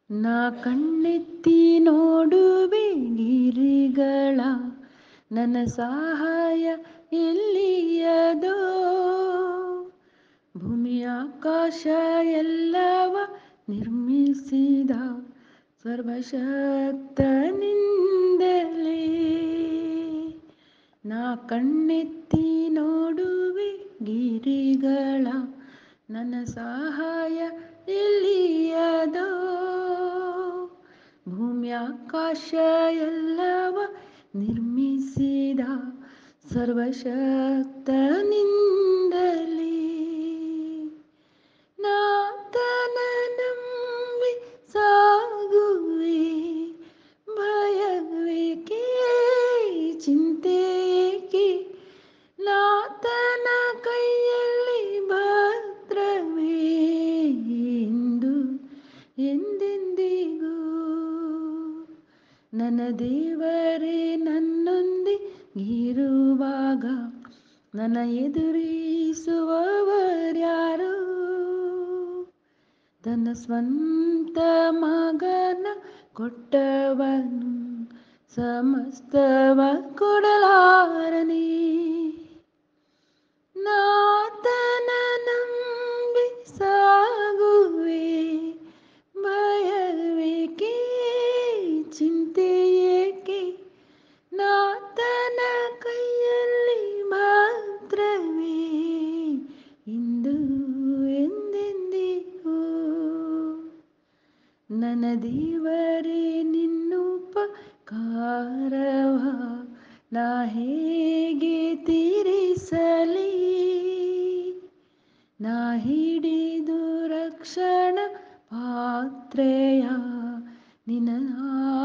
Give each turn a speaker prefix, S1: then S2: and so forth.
S1: ನಾ ಕಣ್ಣೆತ್ತಿ ನೋಡುವೆ ಗಿರಿಗಳ ನನ್ನ ಸಹಾಯ ಎಲ್ಲಿಯದೋ ಭೂಮಿ ಆಕಾಶ ಎಲ್ಲವ ನಿರ್ಮಿಸಿದ ಸರ್ವಶಕ್ತನಿಂದಲೇ ನಾ ಕಣ್ಣೆತ್ತಿ ನೋಡುವೆ ಗಿರಿಗಳ ನನ್ನ ಸಹಾಯ ಎಲ್ಲಿಯದೋ ಭೂಮಿ ಆಕಾಶ ಎಲ್ಲವ ನಿರ್ಮಿಸಿದ ಸರ್ವಶಕ್ತನಿಂದಲೇ ನಾತನ ನಂಬಿ ಸಾಗುವೆ ಭಯವೇಕೆ ಚಿಂತೆಯೇಕೆ ನಾತನ ಕೈಯಲ್ಲಿ ಭದ್ರವೇ ಎಂದು ಎಂದೆಂದಿಗೂ ನನ್ನ ದೇವರೇ ನನ್ನೊಂದಿಗಿರುವಾಗ ನನ್ನ ಎದುರಿಸುವವರ್ಯಾರು ತನ್ನ ಸ್ವಂತ ಮಗನ ಕೊಟ್ಟವನು ಸಮಸ್ತವ ಕೊಡಲಾರನೇ ನಾತನ ನಂಬಿ ಸಾಗುವೆ ಭಯವೇಕೆ ಚಿಂತೆಯೇಕೆ ನಾತನ ಕೈಯಲ್ಲಿ ಮಾತ್ರವೇ ಇಂದು ಎಂದೆಂದಿಗೂ ನನ್ನ ದೇವರೇ ನಿನ್ನುಪಕಾರವ ನಾ ಹೇಗೆ ತೀರಿಸಲಿ ನಾ ಹಿಡಿದು ರಕ್ಷಣ ಪಾತ್ರೆಯ ನಿನ್ನ